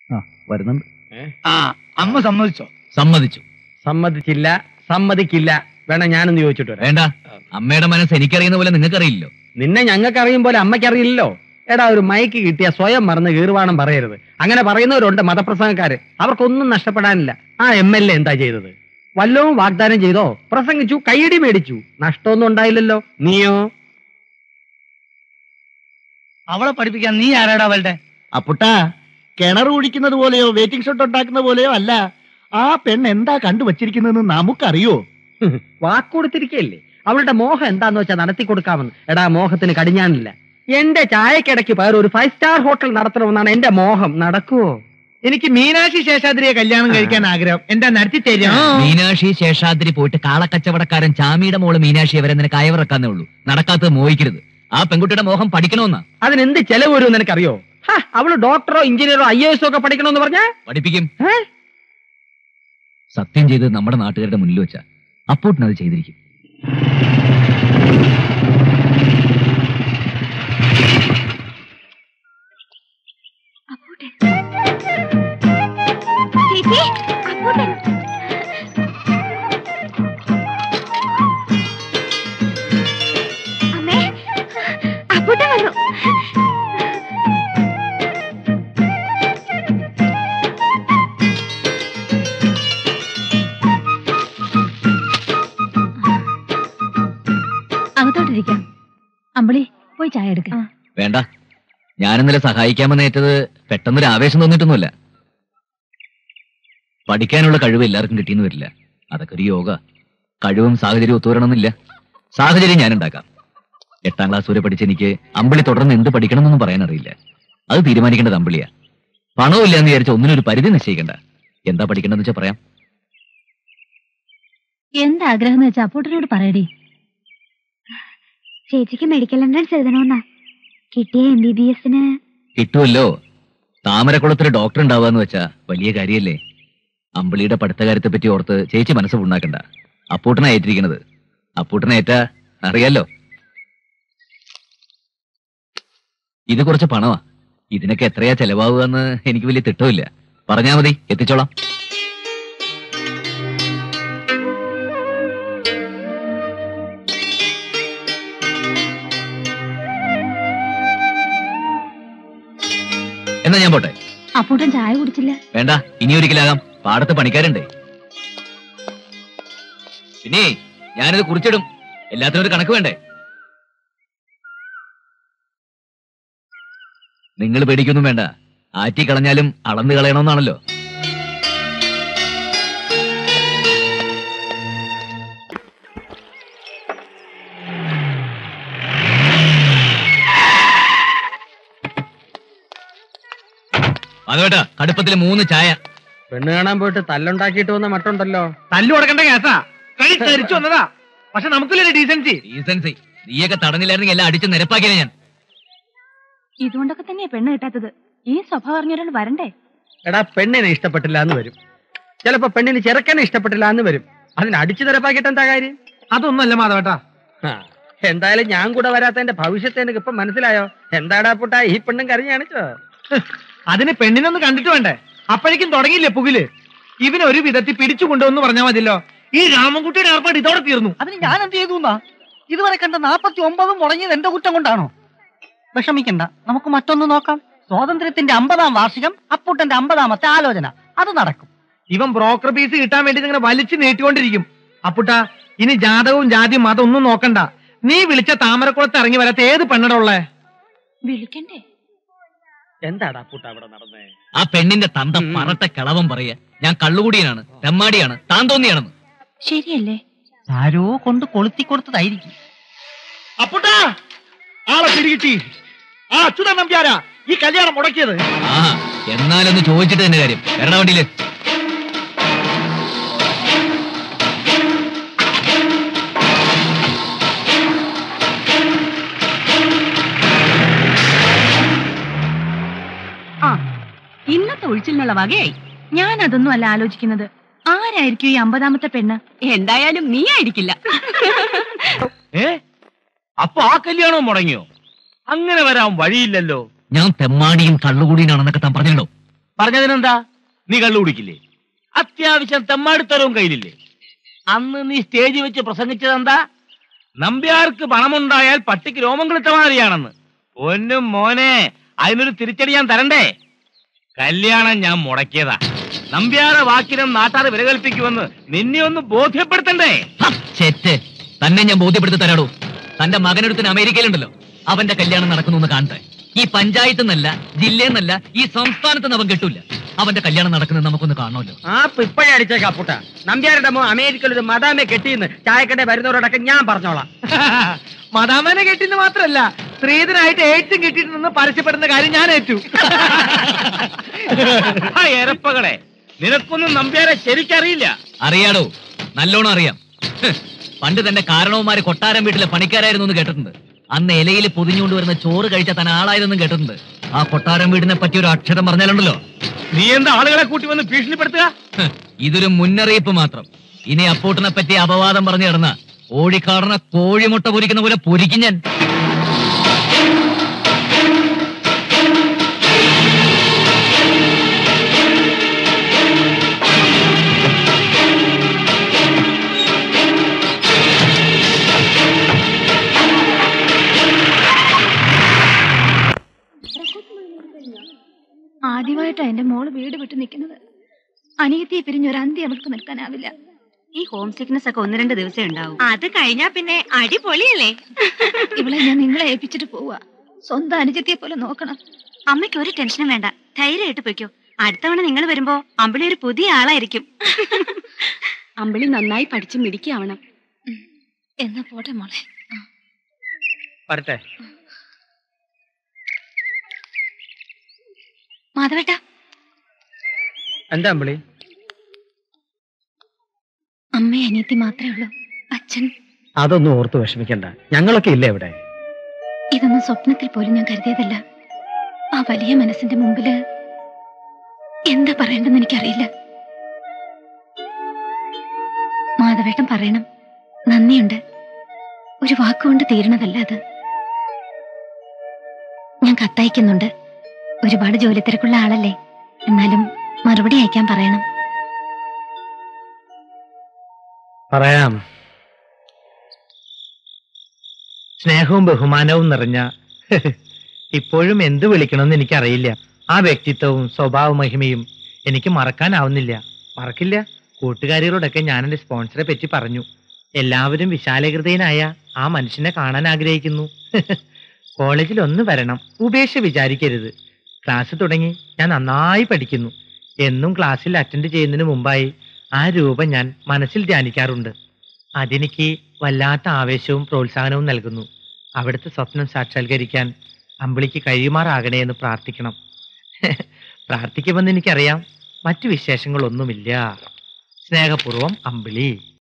ആ വരുന്നുണ്ട് ആ അമ്മ സമ്മതിച്ചോ സമ്മതിച്ചു സമ്മതിച്ചില്ല സമ്മതിക്കില്ല വേണം ഞാനൊന്ന് ചോദിച്ചിട്ട് വരാം വേണ്ട അമ്മയുടെ മനസ്സ് എനിക്കറിയുന്ന പോലെ നിങ്ങൾക്കറിയില്ലോ നിന്നെ ഞങ്ങൾക്ക് അറിയും പോലെ അമ്മയ്ക്ക് അറിയില്ലല്ലോ എടാ ഒരു മൈക്ക് കിട്ടിയ സ്വയം മറന്ന് കീറുവാണം പറയരുത് അങ്ങനെ പറയുന്നവരുണ്ട് മതപ്രസംഗക്കാര് അവർക്കൊന്നും നഷ്ടപ്പെടാനില്ല ആ എം എൽ എ എന്താ ചെയ്തത് വല്ലവും വാഗ്ദാനം ചെയ്തോ പ്രസംഗിച്ചു കൈയടി മേടിച്ചു നഷ്ടമൊന്നും ഉണ്ടായില്ലല്ലോ നീയോ അവളെ പഠിപ്പിക്കാൻ നീ ആരാടാ അവളുടെ അപ്പുട്ടാ കിണർ കുഴിക്കുന്നത് പോലെയോ വെയിറ്റിംഗ് ഷോട്ട് ഉണ്ടാക്കുന്ന പോലെയോ അല്ല ആ പെണ്ണ് എന്താ കണ്ടുവച്ചിരിക്കുന്നതെന്ന് നമുക്കറിയോ വാക്കുകൊടുത്തിരിക്കയല്ലേ അവളുടെ മോഹം എന്താന്ന് വെച്ചാൽ നടത്തി കൊടുക്കാമെന്ന് എടാ മോഹത്തിന് കടിഞ്ഞാനില്ല എന്റെ ചായക്കിടയ്ക്ക് പകരം ഒരു ഫൈവ് സ്റ്റാർ ഹോട്ടൽ നടത്തണമെന്നാണ് എന്റെ മോഹം നടക്കുവോ എനിക്ക് മീനാക്ഷി ശേഷാദ്രിയെ കല്യാണം കഴിക്കാൻ ആഗ്രഹം എന്താ നടത്തി തരും മീനാക്ഷി ശേഷാദ്രി പോയിട്ട് കാളക്കച്ചവടക്കാരൻ ചാമിയുടെ മോള് മീനാക്ഷി വരെ നിനക്ക് അയവിറക്കാന്നേ ഉള്ളൂ നടക്കാത്തത് മോഹിക്കരുത് ആ പെൺകുട്ടിയുടെ മോഹം പഠിക്കണമെന്നാ അതിനെന്ത് ചെലവ് വരുമെന്ന് നിനക്കറിയോ ഹാ, അവള് ഡോക്ടറോ എഞ്ചിനീയറോ ഐ എസ് ഒക്കെ പഠിക്കണമെന്ന് പറഞ്ഞാ പഠിപ്പിക്കും ഏ? സത്യം ചെയ്ത് നമ്മുടെ നാട്ടുകാരുടെ മുന്നിൽ വെച്ച അപ്പോട്ടിനത് ചെയ്തിരിക്കും ചേച്ചി അപ്പൂട്ടൻ അമ്മേ അപ്പൂട്ടൻ വന്നു അകത്തോട്ടിരിക്കാം അമ്പിളി പോയി ചായ എടുക്ക വേണ്ട ഞാനിന്നലെ സഹായിക്കാമെന്ന് ഏറ്റത് പെട്ടെന്നൊരു ആവേശം തോന്നിയിട്ടൊന്നുമില്ല പഠിക്കാനുള്ള കഴിവ് എല്ലാവർക്കും കിട്ടിയെന്ന് വരില്ല അതൊക്കെ ഒരു യോഗ കഴിവും സാഹചര്യവും ഒത്തുവരണമെന്നില്ല സാഹചര്യം ഞാൻ ഉണ്ടാക്കാം എട്ടാം ക്ലാസ് വരെ പഠിച്ച എനിക്ക് അമ്പിളി തുടർന്ന് എന്ത് പഠിക്കണമെന്നൊന്നും പറയാൻ അറിയില്ല അത് തീരുമാനിക്കേണ്ടത് അമ്പിളിയാ പണവും ഇല്ല എന്ന് വിചാരിച്ച ഒന്നിനൊരു പരിധി നിശ്ചയിക്കണ്ട എന്താ പഠിക്കേണ്ടതെന്ന് വെച്ചാൽ പറയാം എന്താ ആഗ്രഹം എന്ന് വെച്ചാ അപ്പൂട്ടനോട് പറയടി ചേച്ചിക്ക് മെഡിക്കൽ എൻട്രൻസ് എഴുതണമെന്നാ കിട്ടിയ എം ബി ബി എസിന് കിട്ടുമല്ലോ താമരക്കുളത്തിൽ ഡോക്ടർ ഉണ്ടാവുക വെച്ചാ വലിയ കാര്യല്ലേ അമ്പിളിയുടെ പഠിത്തകാര്യത്തെ പറ്റി ഓർത്ത് ചേച്ചി മനസ്സ് പുണ്ണാക്കണ്ട അപ്പൂട്ടനെ ഏറ്റിരിക്കണത് അപ്പൂട്ടനെ ഏറ്റാ അറിയാലോ ഇത് കുറച്ച് പണമാ ഇതിനൊക്കെ എത്രയാ ചെലവാവുക എന്ന് എനിക്ക് വലിയ തിട്ടമില്ല പറഞ്ഞാ മതി എത്തിച്ചോളാം എന്നാ ഞാൻ പോട്ടെ അപ്പൂട്ടൻ ചായ കുടിച്ചില്ല വേണ്ട ഇനി ഒരിക്കലാകാം പാടത്ത് പണിക്കാരുണ്ടേ പിന്നെ ഞാനിത് കുറിച്ചിടും എല്ലാത്തിനും ഒരു കണക്ക് വേണ്ടേ നിങ്ങൾ പേടിക്കൊന്നും വേണ്ട ആറ്റി കളഞ്ഞാലും അളന്ന് കളയണമെന്നാണല്ലോ അതുവേട്ടാ കടുപ്പത്തിൽ മൂന്ന് ചായ പെണ്ണ് കാണാൻ പോയിട്ട് തല്ലുണ്ടാക്കിയിട്ട് വന്ന മട്ടുണ്ടല്ലോ തല്ലു കൊടുക്കേണ്ട കേസാ കഴി ധരിച്ചു വന്നതാ പക്ഷെ നമുക്കില്ലേ ഡീസൻസി റീസൻസി നീയൊക്കെ തടഞ്ഞില്ലായിരുന്നെങ്കിൽ എല്ലാം അടിച്ച് നിരപ്പാക്കിയത് ഞാൻ ഇതുകൊണ്ടൊക്കെ തന്നെയാ പെണ്ണ് കിട്ടാത്തത് ഈ സ്വഭാവം അറിഞ്ഞൊരാൾ വരണ്ടേ എടാ പെണ്ണിനെ ഇഷ്ടപ്പെട്ടില്ല എന്ന് വരും ചിലപ്പോ പെണ്ണിന് ചെറുക്കനെ ഇഷ്ടപ്പെട്ടില്ല എന്ന് വരും അതിന് അടിച്ചു നിരപ്പാക്കിയിട്ട് എന്താ കാര്യം അതൊന്നല്ല മാധവേട്ടാ ആ, എന്തായാലും ഞാൻ കൂടെ വരാത്തതിന്റെ ഭവിഷ്യത്തെ എനിക്ക് ഇപ്പൊ മനസ്സിലായോ എന്താടാ പുട്ടാ ഈ പെണ്ണും കരഞ്ഞു കാണിച്ചോ അതിന് പെണ്ണിനൊന്ന് കണ്ടിട്ട് വേണ്ടേ അപ്പോഴേക്കും തുടങ്ങിയില്ലേ പുകില് ഇവന് ഒരു വിധത്തിൽ പിടിച്ചു കൊണ്ടുവന്ന് പറഞ്ഞാൽ മതിയല്ലോ ഈ രാമൻകുട്ടിയുടെ ഏർപ്പാട് ഇതോടെ തീർന്നു അതിന് ഞാൻ എന്ത് ചെയ്തു എന്നാ ഇതുവരെ കണ്ട നാപ്പത്തി ഒമ്പതും മുടങ്ങിയത് എന്റെ കുറ്റം കൊണ്ടാണോ വിഷമിക്കണ്ട നമുക്ക് മറ്റൊന്ന് നോക്കാം സ്വാതന്ത്ര്യത്തിന്റെ അമ്പതാം വാർഷികം അപ്പൂട്ടന്റെ അമ്പതാമത്തെ ആലോചന അത് നടക്കും ഇവൻ ബ്രോക്കർ പീസ് കിട്ടാൻ വേണ്ടി ഇങ്ങനെ വലിച്ചു നീട്ടിക്കൊണ്ടിരിക്കും അപ്പുട്ടാ ഇനി ജാതകവും ജാതിയും മതം ഒന്നും നോക്കണ്ട നീ വിളിച്ച താമരക്കുളത്ത് ഇറങ്ങി വരാത്ത ഏത് പെണ്ണട ഉള്ളേ വിളിക്കണ്ടേ എന്താടാ പുട്ട അവിടെ നടന്നേ ആ പെണ്ണിന്റെ തന്ത ഉം. പറട്ട കിളവൻ പറയാ ഞാൻ കള്ളുകൂടിയനാണ് തെമ്മാടിയാണ് താൻ തോന്നിയാണെന്ന് ശരിയല്ലേ ആരോ കൊണ്ട് കൊളുത്തി കൊടുത്തതായിരിക്കും അപ്പുട്ടാ ആളെ പിടികിട്ടി ആ അച്യുതൻ നമ്പ്യാരാ ഈ കല്യാണം മുടക്കിയത് ആ എന്നാലൊന്ന് ചോദിച്ചിട്ട് തന്നെ കാര്യം വരണ വണ്ടിയില് ആ ഇന്നത്തെ ഒഴിച്ചിലിനുള്ള വകയായി ഞാൻ അതൊന്നും അല്ല ആലോചിക്കുന്നത് ആരായിരിക്കും ഈ അമ്പതാമത്തെ പെണ്ണ് എന്തായാലും നീ ആയിരിക്കില്ല ഏ അപ്പൊ ആ കല്യാണം മുടങ്ങിയോ അങ്ങനെ വരാൻ വഴിയില്ലല്ലോ ഞാൻ തെമ്മാടിയും കള്ളുകൂടിയനാണെന്നൊക്കെ താൻ പറഞ്ഞല്ലോ പറഞ്ഞതിനെന്താ നീ കള്ളു കുടിക്കില്ലേ അത്യാവശ്യം തെമ്മാടിത്തരവും കയ്യിലില്ലേ അന്ന് നീ സ്റ്റേജിൽ വെച്ച് പ്രസംഗിച്ചതെന്താ നമ്പ്യാർക്ക് പണമുണ്ടായാൽ പട്ടിക്ക് രോമം കിളുത്ത മാതിരിയാണെന്ന് പൊന്നും മോനെ അതിനൊരു തിരിച്ചടി ഞാൻ തരണ്ടേ കല്യാണം ഞാൻ മുടക്കിയതാ നമ്പ്യാരെ വാക്കിനും നാട്ടാറ് വില കൽപ്പിക്കുമെന്ന് നിന്നെ ഒന്ന് ബോധ്യപ്പെടുത്തണ്ടേ ഹ, ചെറ്റ് തന്നെ ഞാൻ ബോധ്യപ്പെടുത്തി തരാടോ തന്റെ മകനൊരുത്തിന് അമേരിക്കയിലുണ്ടല്ലോ അവന്റെ കല്യാണം നടക്കുന്നു എന്ന് കാണട്ടെ ഈ പഞ്ചായത്ത് നിന്നല്ല ജില്ലയിൽ നിന്നല്ല ഈ സംസ്ഥാനത്ത് നിന്ന് അവൻ കിട്ടൂല അവന്റെ കല്യാണം നടക്കുന്നത് നമുക്കൊന്ന് കാണണമല്ലോ ആ ഇപ്പഴേ അടിച്ചേക്കാം അപ്പൂട്ട നമ്പ്യാരുടെ മോ അമേരിക്കയിൽ ഒരു മദാമെ കെട്ടിയെന്ന് ചായക്കട വരുന്നവരോടൊക്കെ ഞാൻ പറഞ്ഞോളാം മദാമനെ കെട്ടിന്ന് മാത്രല്ല സ്ത്രീധനായിട്ട് എയ്ഡ്സും കിട്ടിയിട്ടുണ്ടെന്ന് പരസ്യപ്പെടുന്ന കാര്യം ഞാൻ ഏറ്റു ആ എരപ്പകളെ നിനക്കൊന്നും നമ്പ്യാരെ ശരിക്കറിയില്ല അറിയാടോ നല്ലോണം അറിയാം ഹ്, പണ്ട് തന്റെ കാരണവന്മാര് കൊട്ടാരം വീട്ടിലെ പണിക്കാരായിരുന്നു എന്ന് കേട്ടിട്ടുണ്ട് അന്ന് ഇലയിൽ പൊതിഞ്ഞുകൊണ്ട് വരുന്ന ചോറ് കഴിച്ച തൻ ആളായതെന്നും കേട്ടിട്ടുണ്ട് ആ കൊട്ടാരം വീടിനെ പറ്റി ഒരു അക്ഷരം പറഞ്ഞാലുണ്ടല്ലോ നീ എന്താ ആളുകളെ കൂട്ടി വന്ന് ഭീഷണിപ്പെടുത്തുക ഹ്, ഇതൊരു മുന്നറിയിപ്പ് മാത്രം ഇനി അപ്പൂട്ടിനെ പറ്റി അപവാദം പറഞ്ഞു കിടന്ന ഓഴിക്കാടന കോഴിമുട്ട പൊരിക്കുന്ന പോലെ പൊരിക്കും ഞാൻ ആദ്യമായിട്ടാ എന്റെ മോള് വീട് വിട്ട് നിൽക്കുന്നത് അനിയത്തിയെ പിരിഞ്ഞ് ഒരു അന്തി അവൾക്ക് നിൽക്കാനാവില്ല ഈ ഹോം സിക്നസ് ഒക്കെ ഒന്ന് രണ്ട് ദിവസം ഉണ്ടാവും അത് കഴിഞ്ഞാ പിന്നെ അടിപൊളിയല്ലേ ഇവളെ ഞാൻ നിങ്ങളെ ഏൽപ്പിച്ചിട്ട് പോവാ സ്വന്തം അനുജത്തിയെ പോലെ നോക്കണം അമ്മയ്ക്ക് ഒരു ടെൻഷനും വേണ്ട ധൈര്യമായിട്ട് പൊയ്ക്കോ അടുത്തവണ നിങ്ങൾ വരുമ്പോ അമ്പിളി ഒരു പുതിയ ആളായിരിക്കും അമ്പിളി നന്നായി പഠിച്ച് മിടിക്കാവണം എന്നാ പോട്ടെ മോളെ വരട്ടെ മാധവേട്ട എന്താ അമ്പിളി അമ്മയും അനിയത്തി മാത്രമേ ഉള്ളൂ അച്ഛൻ അതൊന്നും ഓർത്ത് വിഷമിക്കണ്ട ഞങ്ങളൊക്കെ ഇല്ലേ ഇവിടെ ഇതൊന്നും സ്വപ്നത്തിൽ പോലും ഞാൻ കരുതിയതല്ല ആ വലിയ മനസ്സിന്റെ മുമ്പില് എന്താ പറയേണ്ടെന്ന് എനിക്കറിയില്ല മാധവേട്ടൻ പറയണം നന്ദിയുണ്ട് ഒരു വാക്കുകൊണ്ട് തീരണതല്ല അത് ഞാൻ കത്തയക്കുന്നുണ്ട് ഒരുപാട് ജോലി തിരക്കുള്ള ആളല്ലേ എന്നാലും മറുപടി അയക്കാൻ പറയണം പറയാം സ്നേഹവും ബഹുമാനവും നിറഞ്ഞ ഇപ്പോഴും എന്ത് വിളിക്കണമെന്ന് എനിക്കറിയില്ല ആ വ്യക്തിത്വവും സ്വഭാവ മഹിമയും എനിക്ക് മറക്കാനാവുന്നില്ല മറക്കില്ല കൂട്ടുകാരികളോടൊക്കെ ഞാൻ എന്റെ സ്പോൺസറെ പറ്റി പറഞ്ഞു എല്ലാവരും വിശാലഹൃദയനായ ആ മനുഷ്യനെ കാണാൻ ആഗ്രഹിക്കുന്നു കോളേജിൽ ഒന്ന് വരണം ഉപേക്ഷ വിചാരിക്കരുത് ക്ലാസ് തുടങ്ങി ഞാൻ നന്നായി പഠിക്കുന്നു എന്നും ക്ലാസ്സിൽ അറ്റൻഡ് ചെയ്യുന്നതിന് മുമ്പായി ആ രൂപം ഞാൻ മനസ്സിൽ ധ്യാനിക്കാറുണ്ട് അതെനിക്ക് വല്ലാത്ത ആവേശവും പ്രോത്സാഹനവും നൽകുന്നു അവിടുത്തെ സ്വപ്നം സാക്ഷാത്കരിക്കാൻ അമ്പിളിക്ക് കഴിയുമാറാകണേ എന്ന് പ്രാർത്ഥിക്കണം പ്രാർത്ഥിക്കുമെന്ന് എനിക്കറിയാം മറ്റു വിശേഷങ്ങളൊന്നുമില്ല സ്നേഹപൂർവം അമ്പിളി